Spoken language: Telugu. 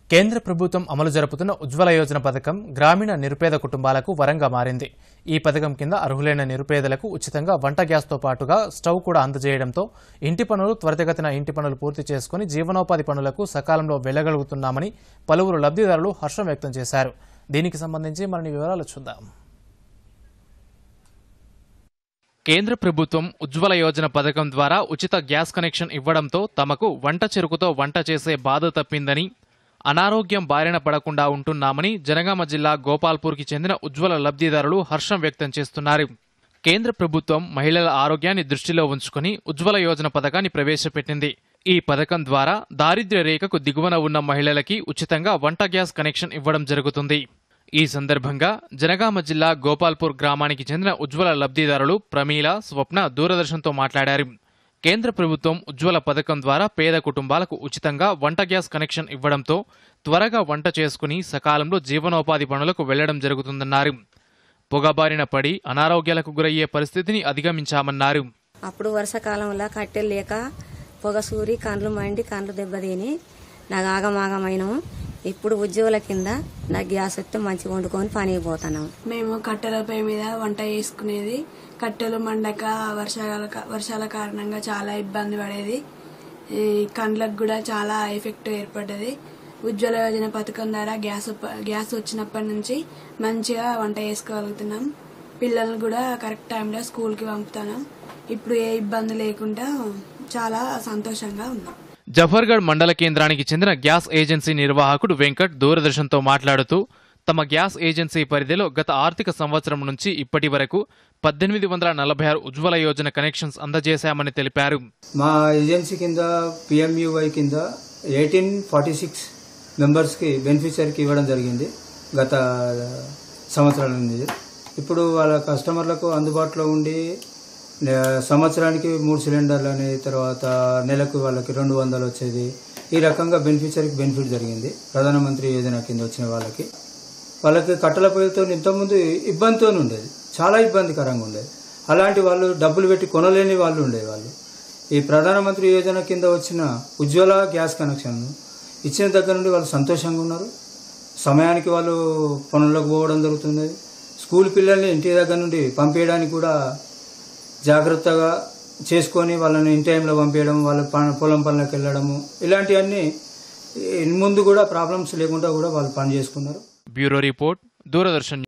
కేంద్ర ప్రభుత్వం అమలు జరుపుతున్న ఉజ్వల యోజన పథకం గ్రామీణ నిరుపేద కుటుంబాలకు వరంగా మారింది ఈ పథకం కింద అర్హులైన నిరుపేదలకు ఉచితంగా వంట గ్యాస్తో పాటుగా స్టవ్ కూడా అందజేయడంతో ఇంటి పనులు త్వరితగతిన ఇంటి పనులు పూర్తి చేసుకుని జీవనోపాధి పనులకు సకాలంలో వెళ్లగలుగుతున్నామని పలువురు లబ్ధిదారులు హర్షం వ్యక్తం చేశారు దీనికి సంబంధించి మరిన్ని వివరాలు చూద్దాం కేంద్ర ప్రభుత్వం ఉజ్వల యోజన పథకం ద్వారా ఉచిత గ్యాస్ కనెక్షన్ ఇవ్వడంతో తమకు వంట చెరుకుతో వంట చేసే బాధ తప్పిందని అనారోగ్యం బారిన పడకుండా ఉంటున్నామని జనగామ జిల్లా గోపాల్పూర్కి చెందిన ఉజ్వల లబ్ధిదారులు హర్షం వ్యక్తం చేస్తున్నారు కేంద్ర ప్రభుత్వం మహిళల ఆరోగ్యాన్ని దృష్టిలో ఉంచుకుని ఉజ్వల యోజన పథకాన్ని ప్రవేశపెట్టింది ఈ పథకం ద్వారా దారిద్ర్య రేఖకు దిగువన ఉన్న మహిళలకి ఉచితంగా వంట గ్యాస్ కనెక్షన్ ఇవ్వడం జరుగుతుంది ఈ సందర్భంగా జనగామ జిల్లా గోపాల్పూర్ గ్రామానికి చెందిన ఉజ్వల లబ్ధిదారులు ప్రమీల స్వప్న దూరదర్శన్తో మాట్లాడారు కేంద్ర ప్రభుత్వం ఉజ్వల పథకం ద్వారా పేద కుటుంబాలకు ఉచితంగా వంట గ్యాస్ కనెక్షన్ ఇవ్వడంతో త్వరగా వంట చేసుకుని సకాలంలో జీవనోపాధి పనులకు వెళ్లడం జరుగుతుందన్నారు పొగబారిన పడి అనారోగ్యాలకు గురయ్యే పరిస్థితిని అధిగమించామన్నారు అప్పుడు వర్షాకాలంలో కట్టెలు లేక పొగ సూరి కండ్లు మండి కండ్లు దెబ్బతిని నాకు ఆగమాగమైనాము ఇప్పుడు ఉద్యోగుల కింద నాకు గ్యాస్ వస్తే మంచిగా వండుకొని పనికి పోతున్నాము మేము కట్టెల పొయ్యి మీద వంట చేసుకునేది కట్టెలు మండక వర్షాల వర్షాల కారణంగా చాలా ఇబ్బంది పడేది ఈ కండ్లకు కూడా చాలా ఎఫెక్ట్ ఏర్పడ్డది ఉజ్వల యోజన పథకం ద్వారా గ్యాస్ ప- గ్యాస్ వచ్చినప్పటి నుంచి మంచిగా వంట చేసుకోగలుగుతున్నాం పిల్లల్ని కూడా కరెక్ట్ టైంలో స్కూల్కి పంపుతున్నాం ఇప్పుడు ఏ ఇబ్బంది లేకుండా చాలా సంతోషంగా ఉన్నాం జఫర్గఢ్ మండల కేంద్రానికి చెందిన గ్యాస్ ఏజెన్సీ నిర్వాహకుడు వెంకట్ దూరదర్శన్తో మాట్లాడుతూ తమ గ్యాస్ ఏజెన్సీ పరిధిలో గత ఆర్థిక సంవత్సరం నుంచి ఇప్పటి వరకు పద్దెనిమిది వందల నలభై ఆరు ఉజ్వల యోజన కనెక్షన్స్ అందజేశామని తెలిపారు మా ఏజెన్సీ కింద పిఎంయువై కింద ఎయిటీన్ ఫార్టీ సిక్స్ మెంబర్స్కి బెనిఫిషరీకి ఇవ్వడం జరిగింది గత సంవత్సరాల నుంచి ఇప్పుడు వాళ్ళ కస్టమర్లకు అందుబాటులో ఉండి నే- సంవత్సరానికి మూడు సిలిండర్లని తర్వాత నెలకు వాళ్ళకి రెండు వందలు వచ్చేది ఈ రకంగా బెనిఫిషరీకి బెనిఫిట్ జరిగింది ప్రధానమంత్రి యోజన కింద వచ్చిన వాళ్ళకి వాళ్ళకి కట్టెల పొయ్యిలతో ఇంతకుముందు ఇబ్బందితో ఉండేది చాలా ఇబ్బందికరంగా ఉండేది అలాంటి వాళ్ళు డబ్బులు పెట్టి కొనలేని వాళ్ళు ఉండేవాళ్ళు ఈ ప్రధానమంత్రి యోజన కింద వచ్చిన ఉజ్వల గ్యాస్ కనెక్షన్ ఇచ్చిన దగ్గర నుండి వాళ్ళు సంతోషంగా ఉన్నారు సమయానికి వాళ్ళు పనులకు పోవడం జరుగుతుంది స్కూల్ పిల్లల్ని ఇంటి దగ్గర నుండి పంపించడానికి కూడా జాగ్రత్తగా చేసుకొని వాళ్ళని ఇన్ టైంలో పంపించడం వాళ్ళ ప- పొలం పనులకు వెళ్ళడము ఇలాంటివన్నీ ఈ ముందు కూడా ప్రాబ్లమ్స్ లేకుండా కూడా వాళ్ళు పని చేసుకున్నారు బ్యూరో రిపోర్ట్ దూరదర్శన్